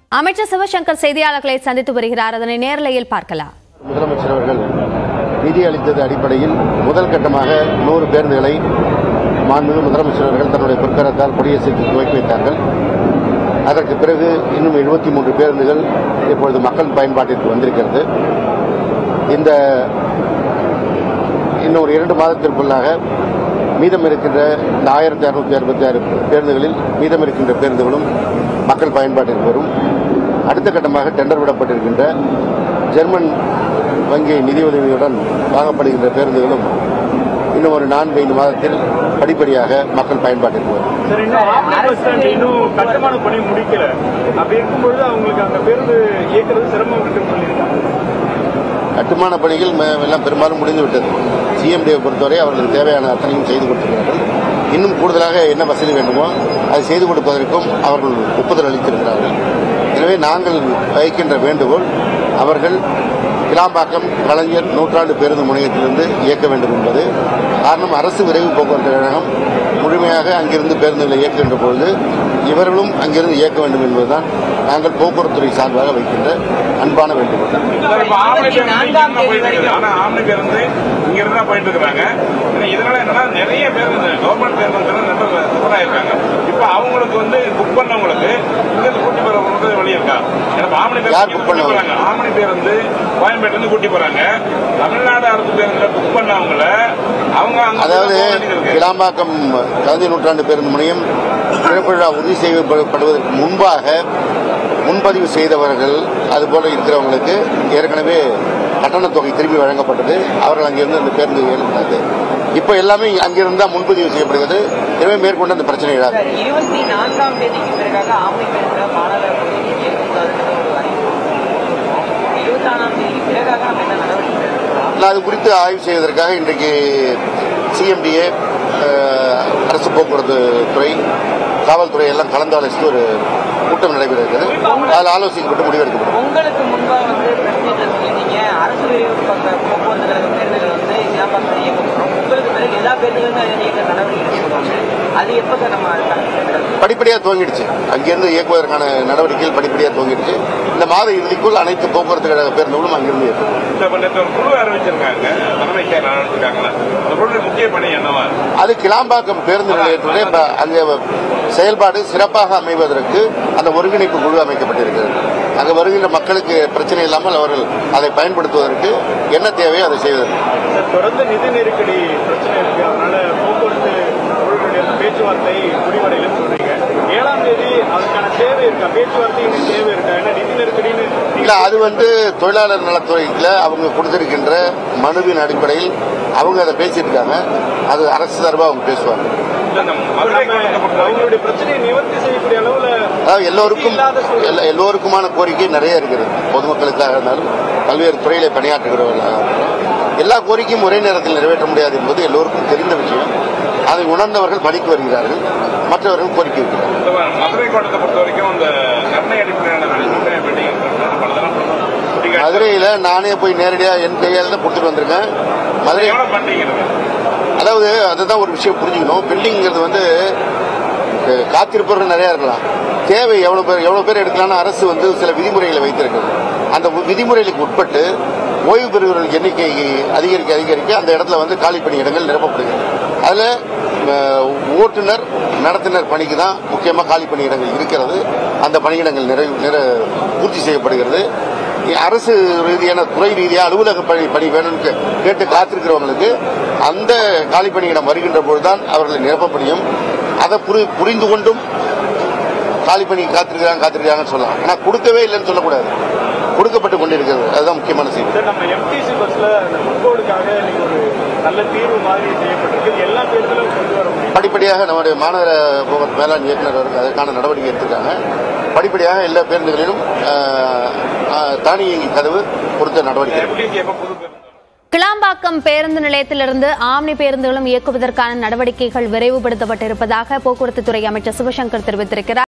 அமைச்சர் சிவசங்கர் செய்தியாளர்களை சந்தித்து வருகிறார் அதனை நேரலையில் பார்க்கலாம் முதலமைச்சர் அவர்கள் நிதி அளித்தது அடிப்படையில் முதல் கட்டமாக நூறு பேருந்துகளை மாண்புமிகு முதலமைச்சர் அவர்கள் தன்னுடைய பொற்கரத்தால் கொடியசைத்து துவக்கி வைத்தார்கள் அதற்கு பிறகு இன்னும் எழுபத்தி மூன்று பேருந்துகள் இப்பொழுது மக்கள் பயன்பாட்டிற்கு வந்திருக்கிறது இந்த இன்னும் ஒரு இரண்டு மாதத்திற்குள்ளாக மீதம் இருக்கின்ற இந்த ஆயிரத்தி அறுநூத்தி அறுபத்தி ஆறு பேருந்துகளில் மீதம் இருக்கின்ற பேருந்துகளும் மக்கள் பயன்பாட்டிற்கு வரும் அடுத்த கட்டமாக டெண்டர் விடப்பட்டிருக்கின்ற ஜெர்மன் வங்கி நிதியுதவியுடன் வாங்கப்படுகின்ற பேருந்துகளும் இன்னும் ஒரு நான்கு ஐந்து மாதத்தில் படிப்படியாக மக்கள் பயன்பாட்டிற்கு வரும் சார் இன்னும் ஆம்பளை பஸ் ஸ்டாண்ட் இன்னும் கட்டுமான பணி முடிக்கல அப்படி இருக்கும்பொழுது அவங்களுக்கு அந்த பேருந்து இயக்குறது சிரமம் இருக்குன்னு சொல்லியிருக்காங்க கட்டுமான பணிகள் ம- எல்லாம் பெரும்பாலும் முடிந்து விட்டது சிஎம்டியை பொறுத்தவரை அவர்களுக்கு தேவையான அத்தனையும் செய்து கொடுத்திருக்கிறார்கள் இன்னும் கூடுதலாக என்ன வசதி வேண்டுமோ அதை செய்து கொடுப்பதற்கும் அவர்கள் ஒப்புதல் அளித்திருக்கிறார்கள் எனவே நாங்கள் வைக்கின்ற வேண்டுகோள் அவர்கள் கிளாம்பாக்கம் கலைஞர் நூற்றாண்டு பேருந்து முனையத்திலிருந்து இயக்க வேண்டும் என்பது காரணம் அரசு விரைவு போக்குவரத்து கழகம் முழுமையாக அங்கிருந்து பேருந்துகளை இயக்குகின்ற பொழுது இவர்களும் அங்கிருந்து இயக்க வேண்டும் என்பதுதான் நாங்கள் போக்குவரத்துறை சார்பாக வைக்கின்ற அன்பான வேண்டுகோள் சார், இப்ப ஆம்பளை பேருந்து இங்க இருந்தா போயிட்டு இருக்குது. ஆனா ஆம்பளை பேருந்து இங்க இருந்தா போயிட்டு இருக்கிறாங்க ஏன்னா இதனால என்னன்னா நிறைய பேர் இந்த கவர்மெண்ட் பேருந்து சூப்பரா இருக்காங்க இப்ப அவங்களுக்கு வந்து புக் பண்ணவங்களுக்கு இங்க இருந்து கூட்டி போறவங்களுக்கு வழி இருக்கா ஏன்னா இப்ப ஆம்பளை யார் பேருந்து book கூட்டி பண்ணவங்க? போறாங்க ஆம்பளை பேருந்து கோயம்பேட்டுல இருந்து கூட்டி போறாங்க தமிழ்நாடு அரசு பேருந்துல புக் பண்ணவங்கள அவங்க அங்க அதாவது போக வேண்டியது இருக்கு. கிளாம்பாக்கம் கலைஞர் நூற்றாண்டு பேருந்து முனையம் சிறப்பு விழா உறுதி செய்யப்படுவதற்கு முன்பாக முன்பதிவு செய்தவர்கள் அதுபோல இருக்கிறவங்களுக்கு ஏற்கனவே கட்டணத் தொகை திருப்பி வழங்கப்பட்டது அவர்கள் அங்கிருந்து அந்த பேருந்து ஏறினாங்க இப்போ எல்லாமே அங்கிருந்து தான் முன்பதிவு செய்யப்படுகிறது எனவே மேற்கொண்டு அந்த பிரச்சனை இடாது சார் இருபத்தி நான்காம் தேதிக்கு பிறகாக ஆமை பேசுகிற மாணவர் பகுதிக்கு இயக்கக்கூடாதுன்னு ஒரு அறிவிப்பு இருபத்தாறாம் தேதிக்கு பிறகாக நம்ம என்ன நடவடிக்கை எடுக்கலாம் நான் அது குறித்து ஆய்வு செய்வதற்காக இன்றைக்கு சிஎம்டிஏ அரசு போக்குவரத்து துறை காவல்துறை எல்லாம் கலந்து ஆலோசித்து ஒரு கூட்டம் நடைபெற இருக்கிறது அதில் ஆலோசிக்கப்பட்டு முடிவெடுக்கப்படும் உங்களுக்கு முன்பாக வந்து பிரச்சனைகள் சொல்லியிருந்தீங்க அரசு விரைவு பக்க போக்குவரத்து கழக பேருந்துகள் வந்து இல்லாமல் இயக்கப்படும் உங்களுக்கு பிறகு எல்லா பேருந்துகளுமே அதை இயக்க நடவடிக்கை எடுத்துக்கணும் அது எப்போ சார் நம்ம கணக்கு படிப்படியாக துவங்கிடுச்சு அங்கிருந்து இயக்குவதற்கான நடவடிக்கைகள் படிப்படியாக துவங்கிடுச்சு இந்த மாத இறுதிக்குள் அனைத்து போக்குவரத்து கழக பேருந்துகளும் அங்கிருந்து இயக்கும் இப்ப நேத்து ஒரு குழு அறிவிச்சிருக்காங்க தலைமை செயலர் அறிவிச்சிருக்காங்களா அந்த குழுவின் முக்கிய பணி என்னவா அது கிளாம்பாக்கம் பேருந்து நிலையத்திலே இப்ப அங்கே செயல்பாடு சிறப்பாக அமைவதற்கு அந்த ஒருங்கிணைப்பு குழு அமைக்கப்பட்டிருக்கிறது அங்கு வருகின்ற மக்களுக்கு பிரச்சனை இல்லாமல் அவர்கள் அதை பயன்படுத்துவதற்கு என்ன தேவையோ அதை செய்வதற்கு சார் தொடர்ந்து நிதி நெருக்கடி பிரச்சனை இருக்கு அதனால போக்குவரத்து தொழில்களுடைய அந்த பேச்சுவார்த்தை முடிவடையலன்னு சொல்றீங்க ஏழாம் தேதி அதுக்கான தேவை இருக்கா பேச்சுவார்த்தை இன்னும் தேவை இருக்கா ஏன்னா நிதி நெருக்கடின்னு இல்ல நீங்க அது வந்து தொழிலாளர் நலத்துறையில அவங்க கொடுத்திருக்கின்ற மனுவின் அடிப்படையில் அவங்க அதை பேசியிருக்காங்க அது அரசு சார்பாக அவங்க பேசுவாங்க இல்ல இந்த மதுரை கோட்டத்தை பொறுத்த வரைக்கும் அவங்களுடைய பிரச்சனையை நிவர்த்தி செய்யக்கூடிய அளவுல அதாவது எல்லோருக்கும் இல்லாத சூழல். எல்லா- எல்லோருக்குமான கோரிக்கை நிறைய இருக்கிறது பொதுமக்களுக்காக இருந்தாலும் பல்வேறு துறையில பணியாற்றுகிறவர்களாக இருந்தாலும் எல்லா கோரிக்கையும் ஒரே நேரத்தில் நிறைவேற்ற முடியாது என்பது எல்லோருக்கும் தெரிந்த விஷயம் அதை உணர்ந்தவர்கள் பணிக்கு வருகிறார்கள் மற்றவர்கள் கோரிக்கை வைக்கிறார்கள் இந்த மதுரை கோட்டத்தை பொறுத்த வரைக்கும் இந்த கருணை அடிப்படையான நிலைமை பெண்டிங் பல தரம் சுட்டிக்காட்டி- மதுரையில நானே போய் நேரடியா என் கையால தான் கொடுத்துட்டு வந்திருக்கேன் மதுரை எவ்வளவு பண்றீங்க அதாவது அதுதான் ஒரு விஷயம் புரிஞ்சுக்கணும் பில்டிங்கிறது வந்து அஹ், காத்திருப்பவர்கள் நிறைய இருக்கலாம் தேவை எவ்வளவு பேர் எவ்வளவு பேர் எடுக்கலாம்னு அரசு வந்து சில விதிமுறைகளை வைத்திருக்கிறது அந்த விதிமுறைகளுக்கு உட்பட்டு ஓய்வு பெறுபவர்கள் எண்ணிக்கை அதிகரிக்க அதிகரிக்க அந்த இடத்துல வந்து காலி பணியிடங்கள் நிரப்பப்படுகிறது அதுல அஹ், ஓட்டுநர் நடத்துனர் பணிக்கு தான் முக்கியமாக காலி பணியிடங்கள் இருக்கிறது அந்த பணியிடங்கள் நிறைவு நிற பூர்த்தி செய்யப்படுகிறது அரசு ரீதியான துறை ரீதியா அலுவலக பணி பணி வேணும்னு கே- கேட்டு காத்திருக்கிறவங்களுக்கு அந்த காலி பணியிடம் வருகின்ற பொழுதுதான் அவர்களை நிரப்ப முடியும் அதை புரி- புரிந்து கொண்டும் காலி பணி காத்திருக்கிறாங்க காத்திருக்கிறாங்கன்னு சொல்லலாம் ஆனா கொடுக்கவே இல்லைன்னு சொல்லக்கூடாது கொடுக்கப்பட்டு கொண்டிருக்கிறது அதுதான் முக்கியமான செய்தி சார் நம்ம எம்டிசி பஸ்ல அந்த ஃபுட்போர்டுக்காக நீங்க ஒரு நல்ல தீர்வு மாதிரி செய்யப்பட்டிருக்கு இது எல்லா பேருந்துகளும் கொண்டு வர முடியும் படிப்படியாக நம்முடைய மாநகர போக்குவரத்து மேலாண் இயக்குநர் அவர்கள் அதற்கான நடவடிக்கை எடுத்திருக்காங்க படிப்படியாக எல்லா பேருந்துகளிலும் ஆஹ், ஆஹ், தானியங்கி கதவு பொருத்த நடவடிக்கை எடுக்கும். எப்படி எப்ப புது பேருந்து கிளாம்பாக்கம் பேருந்து நிலையத்திலிருந்து ஆம்னி பேருந்துகளும் இயக்குவதற்கான நடவடிக்கைகள் விரைவுபடுத்தப்பட்டிருப்பதாக போக்குவரத்து துறை அமைச்சர் சிவசங்கர் தெரிவித்திருக்கிறார்